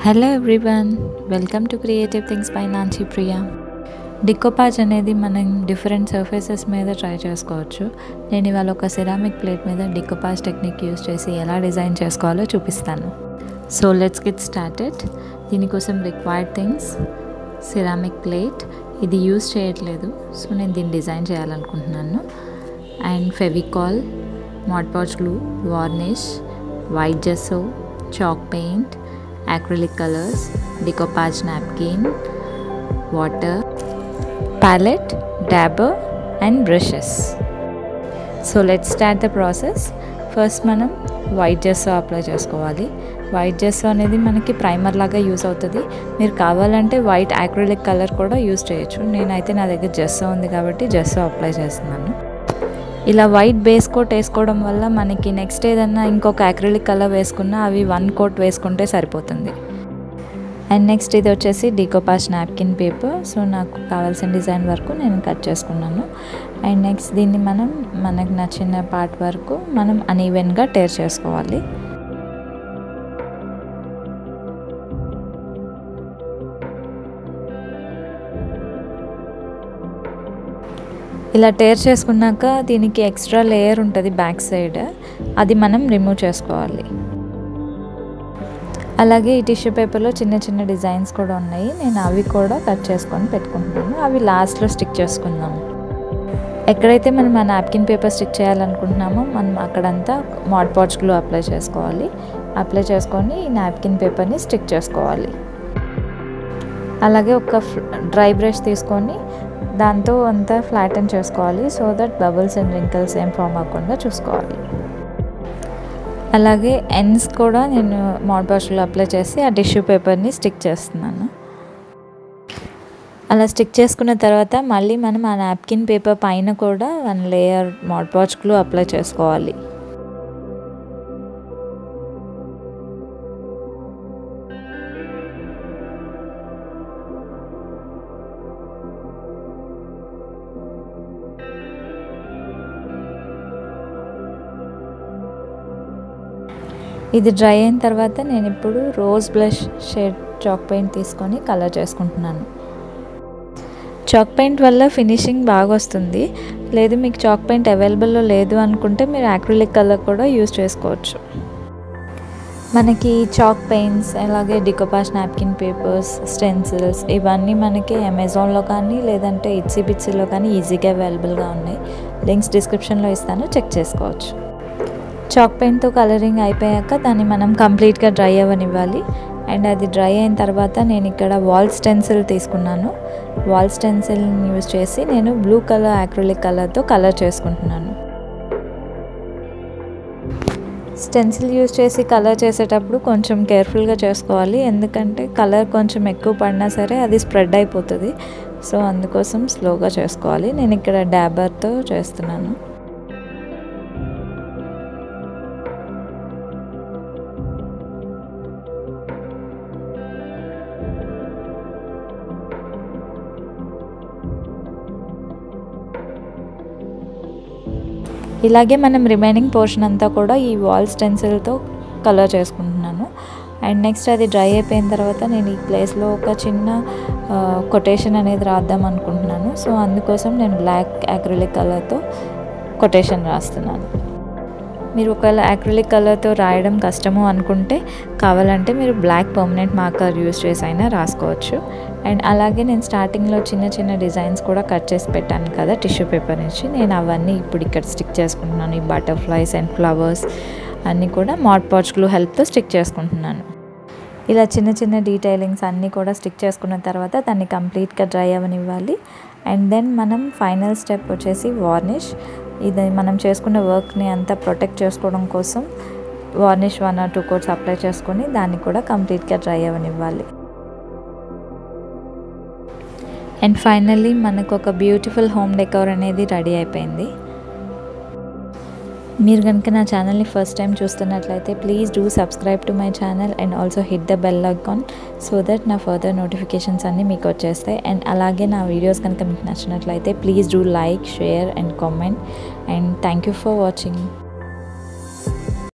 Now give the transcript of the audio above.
Hello everyone welcome to creative things by Nancy Priya decoupage అనేది మనం different surfaces మీద try చేసుకోవచ్చు నేను ఇవాళ ఒక సిరామిక్ ప్లేట్ మీద డికోపాజ్ టెక్నిక్ యూస్ చేసి ఎలా డిజైన్ చేసుకోవాలో చూపిస్తాను సో లెట్స్ గెట్ స్టార్టెడ్ దీనికోసం రిక్వైర్డ్ థింగ్స్ సిరామిక్ ప్లేట్ ఇది యూస్ చేయట్లేదు సో నేను దీన్ని డిజైన్ చేయాలనుకుంటున్నాను and Fevicol Mod Podge glue varnish white gesso chalk paint acrylic colors, decoupage napkin, water, palette, dabber and brushes. So let start the process first మనం white gesso apply చేసుకోవాలి white gesso అనేది మనకి primer లాగా use అవుతుంది మీరు కావాలంటే white acrylic colour కూడా use చేయొచ్చు నేనైతే నా దగ్గర జెస్సో ఉంది కాబట్టి జెస్సో అప్లై చేస్తున్నాను ఇలా వైట్ బేస్ కోట్ వేసుకోవడం వల్ల మనకి నెక్స్ట్ ఏదన్నా ఇంకొక అక్రిలిక్ కలర్ వేసుకున్నా అవి వన్ కోట్ వేసుకుంటే సరిపోతుంది అండ్ నెక్స్ట్ ఇది వచ్చేసి డీకోపాస్ నాప్కిన్ పేపర్ సో నాకు కావాల్సిన డిజైన్ వరకు నేను కట్ చేసుకున్నాను అండ్ నెక్స్ట్ దీన్ని మనం మనకు నచ్చిన పార్ట్ వరకు మనం అన్ఈవెన్గా టేర్ చేసుకోవాలి ఇలా టేర్ చేసుకున్నాక దీనికి ఎక్స్ట్రా లేయర్ ఉంటుంది బ్యాక్ సైడ్ అది మనం రిమూవ్ చేసుకోవాలి అలాగే ఈ టిష్యూ పేపర్లో చిన్న చిన్న డిజైన్స్ కూడా ఉన్నాయి నేను అవి కూడా కట్ చేసుకొని పెట్టుకుంటున్నాను అవి లాస్ట్లో స్టిక్ చేసుకుందాం ఎక్కడైతే మనం ఆ నాప్కిన్ పేపర్ స్టిక్ చేయాలనుకుంటున్నామో మనం అక్కడంతా మాడ్ పాచ్ గ్లూ అప్లై చేసుకోవాలి అప్లై చేసుకొని ఈ నాప్కిన్ పేపర్ని స్టిక్ చేసుకోవాలి అలాగే ఒక డ్రై బ్రష్ తీసుకొని దాంతో అంతా ఫ్లాటన్ చేసుకోవాలి so that bubbles and wrinkles ఏం ఫామ్ అవ్వకుండా చూసుకోవాలి అలాగే ఎన్స్ కూడా నేను మౌడ్ బాష్లో అప్లై చేసి ఆ టిష్యూ పేపర్ని స్టిక్ చేస్తున్నాను అలా స్టిక్ చేసుకున్న తర్వాత మళ్ళీ మనం ఆ నాప్కిన్ పేపర్ పైన కూడా one layer Mod Podge glue apply చేసుకోవాలి ఇది డ్రై అయిన తర్వాత నేను ఇప్పుడు rose blush shade chalk paint తీసుకొని కలర్ చేసుకుంటున్నాను చాక్ పెయింట్ వల్ల ఫినిషింగ్ బాగా వస్తుంది లేదు మీకు చాక్ పెయింట్ అవైలబుల్లో లేదు అనుకుంటే మీరు యాక్రిలిక్ కలర్ కూడా యూస్ చేసుకోవచ్చు మనకి చాక్ పెయింట్స్ అలాగే డికోపాస్ నాప్కిన్ పేపర్స్ స్టెన్సిల్స్ ఇవన్నీ మనకి అమెజాన్లో కానీ లేదంటే ఇట్సీ బిట్సీలో కానీ ఈజీగా అవైలబుల్గా ఉన్నాయి లింక్స్ డిస్క్రిప్షన్లో ఇస్తాను చెక్ చేసుకోవచ్చు చాక్ పెయింట్తో కలరింగ్ అయిపోయాక దాన్ని మనం కంప్లీట్గా డ్రై అవ్వనివ్వాలి అండ్ అది డ్రై అయిన తర్వాత నేను ఇక్కడ వాల్ స్టెన్సిల్ తీసుకున్నాను వాల్ స్టెన్సిల్ని యూజ్ చేసి నేను బ్లూ కలర్ యాక్రిలిక్ కలర్తో కలర్ చేసుకుంటున్నాను స్టెన్సిల్ యూజ్ చేసి కలర్ చేసేటప్పుడు కొంచెం కేర్ఫుల్గా చేసుకోవాలి ఎందుకంటే కలర్ కొంచెం ఎక్కువ పడినా సరే అది స్ప్రెడ్ అయిపోతుంది సో అందుకోసం స్లోగా చేసుకోవాలి నేను ఇక్కడ డాబర్తో చేస్తున్నాను ఇలాగే మనం రిమైనింగ్ పోర్షన్ అంతా కూడా ఈ వాల్ స్టెన్సిల్తో కలర్ చేసుకుంటున్నాను అండ్ నెక్స్ట్ అది డ్రై అయిపోయిన తర్వాత నేను ఈ ప్లేస్లో ఒక చిన్న కొటేషన్ అనేది రాద్దాం అనుకుంటున్నాను సో అందుకోసం నేను బ్లాక్ యాక్రిలిక్ కలర్తో కొటేషన్ రాస్తున్నాను మీరు ఒకవేళ యాక్రిలిక్ కలర్తో రాయడం కష్టము అనుకుంటే కావాలంటే మీరు బ్లాక్ పర్మనెంట్ మార్కర్ యూస్ చేసి అయినా రాసుకోవచ్చు అండ్ అలాగే నేను స్టార్టింగ్లో చిన్న చిన్న డిజైన్స్ కూడా కట్ చేసి పెట్టాను కదా టిష్యూ పేపర్ నుంచి నేను అవన్నీ ఇప్పుడు ఇక్కడ స్టిక్ చేసుకుంటున్నాను ఈ బటర్ఫ్లైస్ అండ్ ఫ్లవర్స్ అన్నీ కూడా మాడ్ పాచ్ గ్లూ హెల్ప్తో స్టిక్ చేసుకుంటున్నాను ఇలా చిన్న చిన్న డీటెయిలింగ్స్ అన్నీ కూడా స్టిక్ చేసుకున్న తర్వాత దాన్ని కంప్లీట్గా డ్రై అవ్వనివ్వాలి అండ్ దెన్ మనం ఫైనల్ స్టెప్ వచ్చేసి వార్నిష్ ఇది మనం చేసుకున్న వర్క్ని అంతా ప్రొటెక్ట్ చేసుకోవడం కోసం varnish one or two coats apply చేసుకొని దాన్ని కూడా కంప్లీట్గా డ్రై అవ్వనివ్వాలి అండ్ ఫైనల్లీ మనకు ఒక బ్యూటిఫుల్ హోమ్ డెకోర్ అనేది రెడీ అయిపోయింది మీరు కనుక నా ఛానల్ని ఫస్ట్ టైం చూస్తున్నట్లయితే please do subscribe to my channel and also hit the bell icon so that నా ఫర్దర్ నోటిఫికేషన్స్ అన్నీ మీకు వచ్చేస్తాయి అండ్ అలాగే నా వీడియోస్ కనుక మీకు నచ్చినట్లయితే please do like share and comment and thank you for watching